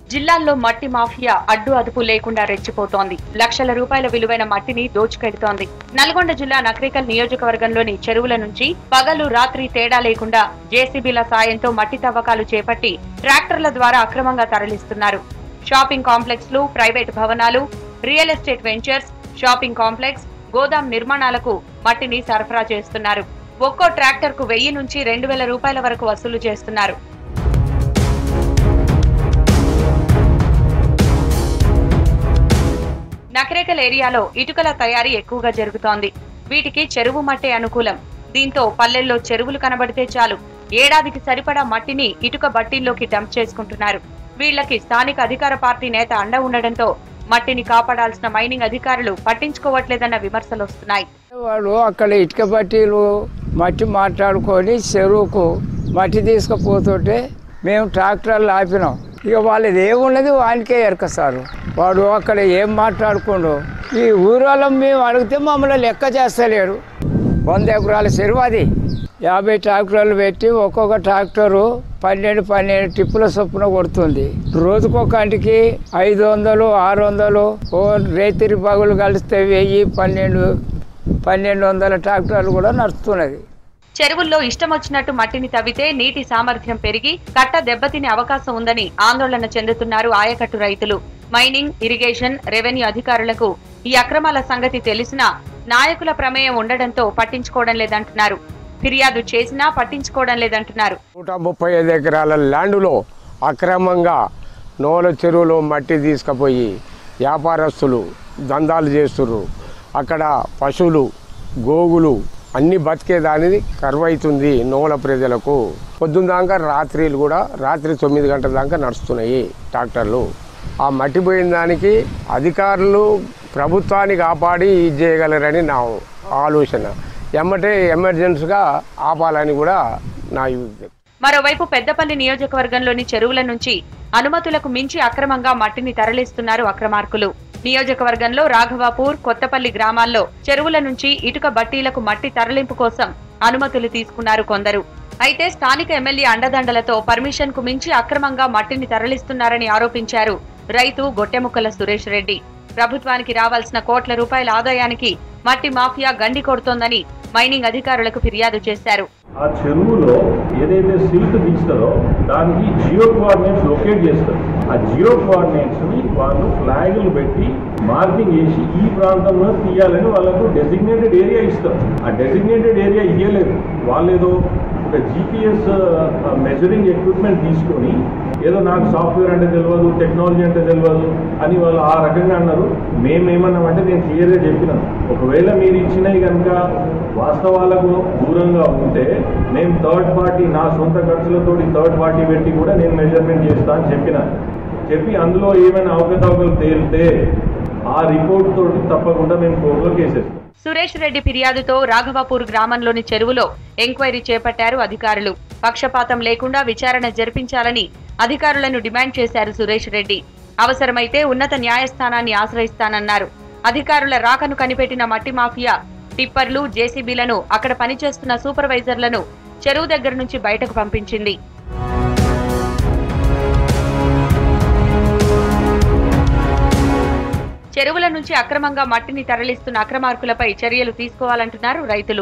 జిల్లాల్లో మట్టి మాఫియా అడ్డు అదుపు లేకుండా రెచ్చిపోతోంది లక్షల రూపాయల విలువైన మట్టిని దోచుకెడుతోంది నల్గొండ జిల్లా నక్రేకల్ నియోజకవర్గంలోని చెరువుల నుంచి పగలు రాత్రి తేడా లేకుండా జేసీబీల సాయంతో మట్టి తవ్వకాలు చేపట్టి ట్రాక్టర్ల ద్వారా అక్రమంగా తరలిస్తున్నారు షాపింగ్ కాంప్లెక్స్లు ప్రైవేట్ భవనాలు real estate ventures shopping complex గోదాం నిర్మాణాలకు మట్టిని సరఫరా చేస్తున్నారు ఒక్కో ట్రాక్టర్ కు వెయ్యి నుంచి రెండు వేల రూపాయల వరకు వసూలు చేస్తున్నారు నకరేకల్ ఏరియాలో ఇటుకల తయారీ ఎక్కువగా జరుగుతోంది వీటికి చెరువు మట్టే అనుకూలం దీంతో పల్లెల్లో చెరువులు కనబడితే చాలు ఏడాదికి సరిపడా మట్టిని ఇటుక బట్టీల్లోకి డంప్ చేసుకుంటున్నారు వీళ్లకి స్థానిక అధికార పార్టీ నేత అండ ఉండడంతో మట్టిని కాపాడాల్సిన మైనింగ్ అధికారులు పట్టించుకోవట్లేదన్న విమర్శలు వస్తున్నాయి వాడు అక్కడ ఇటుక బట్టీలు మట్టి మాట్లాడుకొని చెరువుకు మట్టి తీసుకుపోతుంటే మేము ట్రాక్టర్లు ఆపినాం ఇక వాళ్ళది ఏమున్నది వానికే ఎరక సారు వాడు అక్కడ ఏం మాట్లాడుకుండు ఈ ఊరోళ్ళం మేము అడిగితే మమ్మల్ని లెక్క చేస్తలేడు వంద ఎకరాల చెరువు అది యాభై ట్రాక్టర్లు పెట్టి ఒక్కొక్క ట్రాక్టరు పన్నెండు పన్నెండు టిప్పుల చొప్పున కొడుతుంది రోజుకొకంటికి ఐదు వందలు ఆరు వందలు ఓ రేతిరి పగులు కలిస్తే వెయ్యి పన్నెండు పన్నెండు వందల ట్రాక్టర్లు కూడా నడుస్తున్నది చెరువుల్లో ఇష్టం వచ్చినట్టు మట్టిని తవ్వితే నీటి సామర్థ్యం పెరిగి కట్ట దెబ్బతినే అవకాశం ఉందని ఆందోళన చెందుతున్నారు ఆయకట్టు రైతులు మైనింగ్ ఇరిగేషన్ రెవెన్యూ అధికారులకు ఈ అక్రమాల సంగతి తెలిసినా నాయకుల ప్రమేయం ఉండడంతో పట్టించుకోవడం లేదంటున్నారు ఫిర్యాదు చేసినా పట్టించుకోవడం లేదంటున్నారు నూట ముప్పై ఐదు ఎకరాల ల్యాండులో అక్రమంగా నోల చెరువులో మట్టి తీసుకుపోయి వ్యాపారస్తులు దందాలు చేస్తుర్రు అక్కడ పశువులు గోగులు అన్ని బతికేదానిది కరువైతుంది నోల ప్రజలకు పొద్దున్న దాకా రాత్రిలు కూడా రాత్రి తొమ్మిది గంటల దాకా నడుస్తున్నాయి ట్రాక్టర్లు ఆ మట్టి పోయిన దానికి అధికారులు ప్రభుత్వాన్ని కాపాడి ఇది చేయగలరని నా ఆలోచన ఎమ్మటే ఎమర్జెన్సీగా ఆపాలని కూడా నా యుద్ధం మరోవైపు పెద్దపల్లి నియోజకవర్గంలోని చెరువుల నుంచి అనుమతులకు మించి అక్రమంగా మట్టిని తరలిస్తున్నారు అక్రమార్కులు నియోజకవర్గంలో రాఘవాపూర్ కొత్తపల్లి గ్రామాల్లో చెరువుల నుంచి ఇటుక బట్టీలకు మట్టి తరలింపు కోసం అనుమతులు తీసుకున్నారు కొందరు అయితే స్థానిక ఎమ్మెల్యే అండదండలతో పర్మిషన్ కు మించి అక్రమంగా మట్టిని తరలిస్తున్నారని ఆరోపించారు రైతు గొట్టెముక్కల సురేష్ రెడ్డి ప్రభుత్వానికి రావాల్సిన కోట్ల రూపాయల ఆదాయానికి మట్టి మాఫియా గండి కొడుతోందని మైనింగ్ అధికారులకు ఫిర్యాదు చేశారు ఆ చెరువులో ఏదైతే సిల్ట్ తీస్తారో దానికి జియో కోఆర్డినేట్స్ లొకేట్ చేస్తారు ఆ జియో కోఆర్డినేట్స్ ని వాళ్ళు ఫ్లాగులు పెట్టి మార్కింగ్ చేసి ఈ ప్రాంతంలో తీయాలని వాళ్ళకు డెసిగ్నేటెడ్ ఏరియా ఇస్తారు ఆ డెసిగ్నేటెడ్ ఏరియా ఇయ్యలేదు వాళ్ళు ఏదో ఒక జీపీఎస్ మెజరింగ్ ఎక్విప్మెంట్ తీసుకొని ఏదో నాకు సాఫ్ట్వేర్ అంటే తెలియదు టెక్నాలజీ అంటే తెలియదు అని వాళ్ళు ఆ రకంగా అన్నారు మేమేమన్నామంటే నేను క్లియర్గా చెప్పినాను ఒకవేళ మీరు ఇచ్చినవి కనుక వాస్తవాలకు దూరంగా ఉంటే నేను థర్డ్ పార్టీ నా సొంత ఖర్చులతో థర్డ్ పార్టీ పెట్టి కూడా నేను మెజర్మెంట్ చేస్తా అని చెప్పిన చెప్పి అందులో ఏమైనా అవకతవకలు తేలితే ఆ రిపోర్ట్ తోటి తప్పకుండా మేము కోర్టులో కేసేస్తాం సురేష్ రెడ్డి ఫిర్యాదుతో రాఘవాపూర్ గ్రామంలోని చెరువులో ఎంక్వైరీ చేపట్టారు అధికారులు పక్షపాతం లేకుండా విచారణ జరిపించాలని అధికారులను డిమాండ్ చేశారు సురేష్ రెడ్డి అవసరమైతే ఉన్నత న్యాయస్థానాన్ని ఆశ్రయిస్తానన్నారు అధికారుల రాకను కనిపెట్టిన మట్టి మాఫియా టిప్పర్లు జేసీబీలను అక్కడ పనిచేస్తున్న సూపర్వైజర్లను చెరువు దగ్గర నుంచి బయటకు పంపించింది చెరువుల నుంచి అక్రమంగా మట్టిని తరలిస్తున్న అక్రమార్కులపై చర్యలు తీసుకోవాలంటున్నారు రైతులు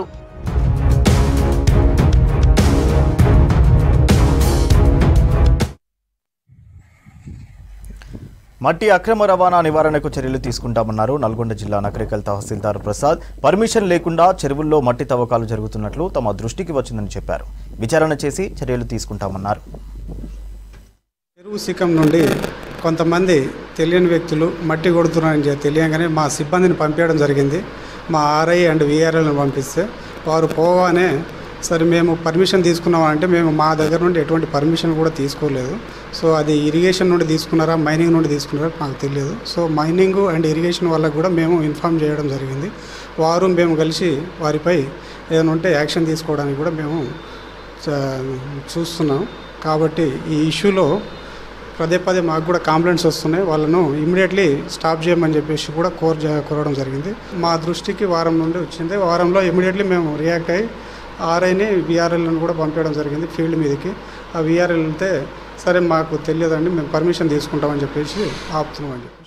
మట్టి అక్రమ రవాణా నివారణకు చర్యలు తీసుకుంటామన్నారు నల్గొండ జిల్లా నకరికల్ తహసీల్దార్ ప్రసాద్ పర్మిషన్ లేకుండా చెరువుల్లో మట్టి తవ్వకాలు జరుగుతున్నట్లు తమ దృష్టికి వచ్చిందని చెప్పారు విచారణ చేసి చర్యలు తీసుకుంటామన్నారు చెరువు శిఖం నుండి కొంతమంది తెలియని వ్యక్తులు మట్టి కొడుతున్నారని చెప్పి తెలియగానే మా సిబ్బందిని పంపించడం జరిగింది మా ఆర్ఐ అండ్ విఆర్ఎల్ని పంపిస్తే వారు పోగానే సరే మేము పర్మిషన్ తీసుకున్నామంటే మేము మా దగ్గర నుండి ఎటువంటి పర్మిషన్ కూడా తీసుకోలేదు సో అది ఇరిగేషన్ నుండి తీసుకున్నారా మైనింగ్ నుండి తీసుకున్నారా నాకు తెలియదు సో మైనింగ్ అండ్ ఇరిగేషన్ వాళ్ళకు కూడా మేము ఇన్ఫామ్ చేయడం జరిగింది వారు మేము కలిసి వారిపై ఏదైనా ఉంటే యాక్షన్ తీసుకోవడానికి కూడా మేము చ- చూస్తున్నాం కాబట్టి ఈ ఇష్యూలో పదే పదే మాకు కూడా కంప్లైంట్స్ వస్తున్నాయి వాళ్ళను ఇమీడియట్లీ స్టాప్ చేయమని చెప్పేసి కూడా కోర్ జ- కోరడం జరిగింది మా దృష్టికి వారం నుండి వచ్చింది వారంలో ఇమీడియట్లీ మేము రియాక్ట్ అయ్యి ఆర్ఐని విఆర్ఎల్ని కూడా పంపించడం జరిగింది ఫీల్డ్ మీదకి ఆ విఆర్ఎల్ వెళ్తే సరే మాకు తెలియదండి మేము పర్మిషన్ తీసుకుంటామని చెప్పేసి ఆపుతున్నామని చెప్పి